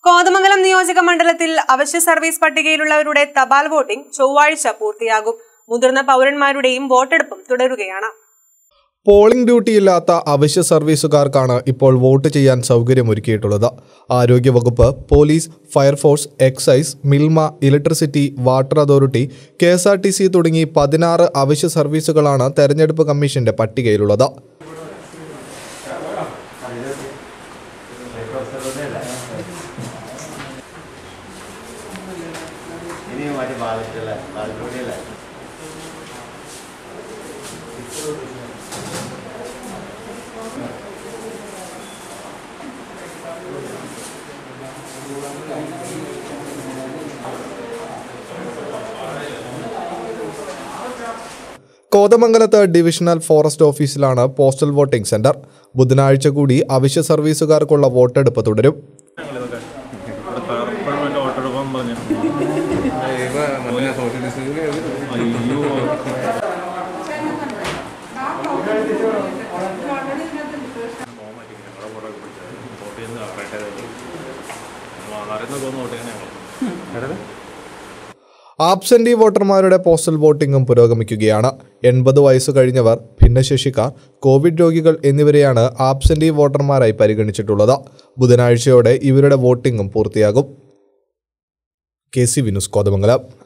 കോതമംഗലം നിയോജക മണ്ഡലത്തിൽ അവശ്യ സർവീസ് പട്ടികയിലുള്ളവരുടെ തപാൽ വോട്ടിംഗ് ചൊവ്വാഴ്ച പൂർത്തിയാകും മുതിർന്ന പൗരന്മാരുടെയും വോട്ടെടുപ്പും തുടരുകയാണ് പോളിംഗ് ഡ്യൂട്ടിയില്ലാത്ത അവശ്യ സർവീസുകാർക്കാണ് ഇപ്പോൾ വോട്ട് ചെയ്യാൻ സൗകര്യമൊരുക്കിയിട്ടുള്ളത് ആരോഗ്യവകുപ്പ് police fire force excise Milma electricity water authority K S R T C തുടങ്ങി പതിനാറ് അവശ്യ സർവീസുകളാണ് തെരഞ്ഞെടുപ്പ് കമ്മീഷന്റെ പട്ടികയിലുള്ളത് ഇനി മറ്റേ ബാലറ്റല്ലേ ബാലറ്റോടിയല്ലേ കോതമംഗലത്ത് ഡിവിഷണൽ ഫോറസ്റ്റ് ഓഫീസിലാണ് പോസ്റ്റൽ വോട്ടിംഗ് സെന്റർ ബുധനാഴ്ച കൂടി അവശ്യ സർവീസുകാർക്കുള്ള വോട്ടെടുപ്പ് തുടരും ഇപ്പോഴും ഓട്ടെടുപ്പം പറഞ്ഞു അയ്യോ വോട്ട് ചെയ്യുന്ന കറക്റ്റായിട്ട് വളരെ പോകുന്ന വോട്ട് ചെയ്യുന്ന ആബ്സെന്റി വോട്ടർമാരുടെ പോസ്റ്റൽ വോട്ടിംഗും പുരോഗമിക്കുകയാണ് എൺപത് വയസ്സ് കഴിഞ്ഞവർ ഭിന്നശേഷിക്കാർ കോവിഡ് രോഗികൾ എന്നിവരെയാണ് ആബ്സെന്റി വോട്ടർമാരായി പരിഗണിച്ചിട്ടുള്ളത് ബുധനാഴ്ചയോടെ ഇവരുടെ വോട്ടിംഗും പൂർത്തിയാകും കെ സി വിനുസ് കോതമംഗലം